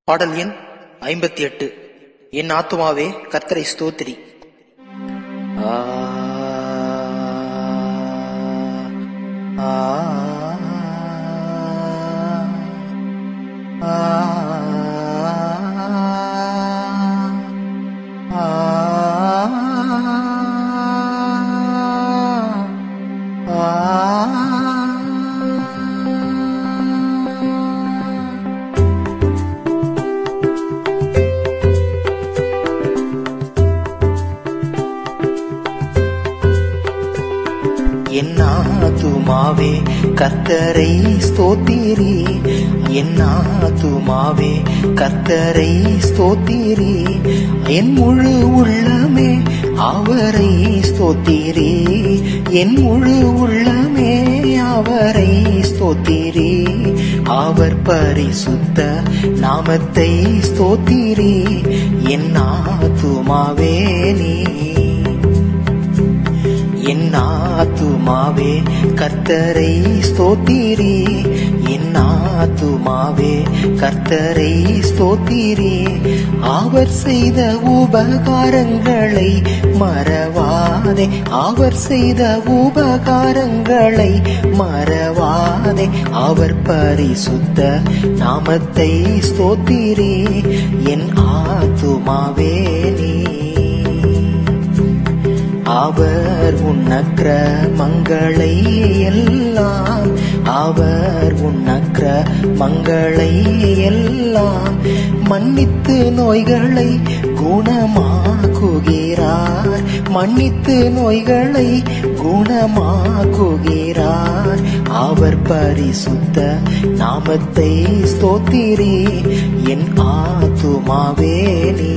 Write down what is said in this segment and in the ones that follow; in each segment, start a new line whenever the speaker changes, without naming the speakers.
பாடல் எண் ஐம்பத்தி எட்டு என் ஆத்துமாவே கர்த்தரை ஸ்தோத்திரி ஆ, ஆ, ஆ, ஆ, ஆ. என் ஆத்துமாவே கர்த்தரை ஸ்தோத்திரி என் ஆத்துமாவே கர்த்தரை ஸ்தோத்திரி என் முழு உள்ளமே அவரை ஸ்தோத்திரி என் முழு உள்ளமே அவரை ஸ்தோத்திரி அவர் பரிசுத்த நாமத்தை ஸ்தோத்திரி என் ஆத்துமாவே நீ என் ஆத்துமாவே கர்த்தரை ஸ்தோத்திரி என் ஆத்துமாவே கர்த்தரை ஸ்தோத்திரி அவர் செய்த உபகாரங்களை மறவாதே அவர் செய்த உபகாரங்களை மறவாதே அவர் பரிசுத்த நாமத்தை ஸ்தோத்திரி என் ஆத்துமாவே நீ அவர் உன்னக்ர மங்களை எல்லாம் அவர் உன்னக்ர மங்களை எல்லாம் மன்னித்து நோய்களை குணமாக்குகிறார் மன்னித்து நோய்களை குணமாக்குகிறார் அவர் பரிசுத்த நாமத்தை ஸ்தோத்திரி என் ஆத்துமாவே நீ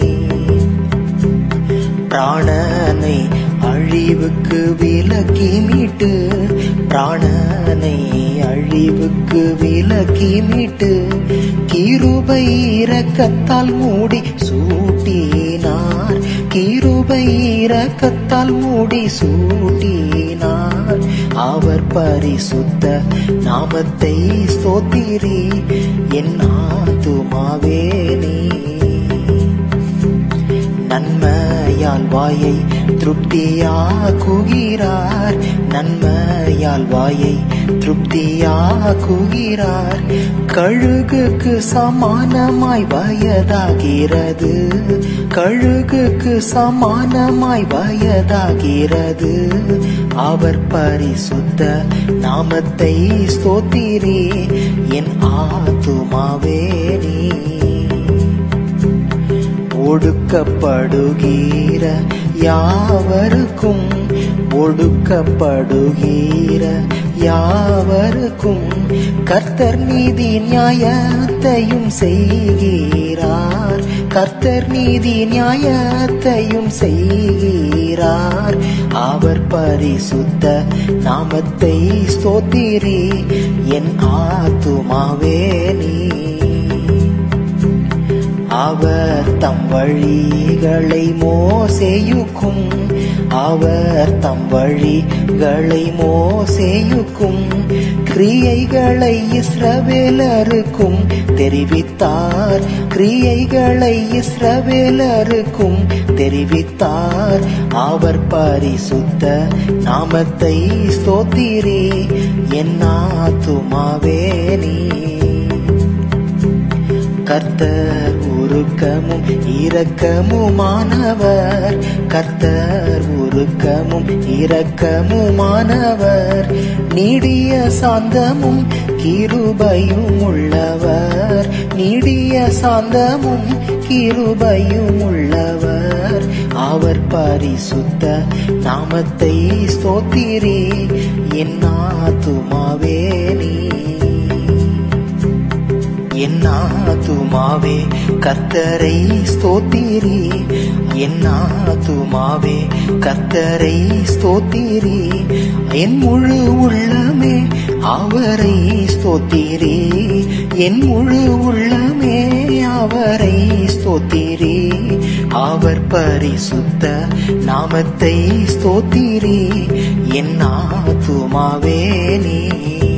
பிராணனை அழிவுக்கு விலக்கி மீட்டு பிராணனை அழிவுக்கு விலக்கி மீட்டு கிருபை இரக்கத்தால் மூடி சூட்டினார் கிருபை இரக்கத்தால் மூடி சூட்டினார் அவர் பரிசுத்த நாமத்தை ஸ்தோத்திரி என் ஆத்துமாவே நீ நன்மையால் வாயை திருப்தியாக்குகிறார் நன்மையால் வாயை திருப்தியாக்குகிறார் கழுகுக்கு சமானமாய் வயதாகிறது கழுகுக்கு சமானமாய் வயதாகிறது அவர் பரிசுத்த நாமத்தை ஸ்தோத்திரி என் ஆத்துமாவே நீ ஒடுக்கப்படுகிற யாவருக்கும் ஒடுக்கப்படுகிற யாவருக்கும் கர்த்தர் நீதி நியாயத்தையும் செய்கிறார் கர்த்தர் நீதி நியாயத்தையும் செய்கிறார் அவர் பரிசுத்த நாமத்தை ஸ்தோத்திரி என் ஆத்துமாவே நீ அவர் தம் வழிகளை மோசேயுக்கும் அவர் தம் வழிகளை மோசேயுக்கும் கிரியைகளை இஸ்ரவேலருக்கும் தெரிவித்தார் கிரியைகளை இஸ்ரவேலருக்கும் தெரிவித்தார் அவர் பரிசுத்த நாமத்தை ஸ்தோத்திரி என் ஆத்துமாவே நீ கர்த்தர் உருக்கமும் இரக்கமுமானவர் கர்த்தர் உருக்கமும் இரக்கமுமானவர் நீடிய சாந்தமும் கிருபையும் உள்ளவர் நீடிய சாந்தமும் கிருபையும் உள்ளவர் அவர் பரிசுத்த நாமத்தை ஸ்தோத்திரி என் ஆத்துமாவே நீ என் ஆத்துமாவே கர்த்தரை ஸ்தோத்திரி என் ஆத்துமாவே கர்த்தரை ஸ்தோத்திரி என் முழு உள்ளமே அவரை ஸ்தோத்திரி என் முழு உள்ளமே அவரை ஸ்தோத்திரி அவர் பரிசுத்த நாமத்தை ஸ்தோத்திரி என் ஆத்துமாவே நீ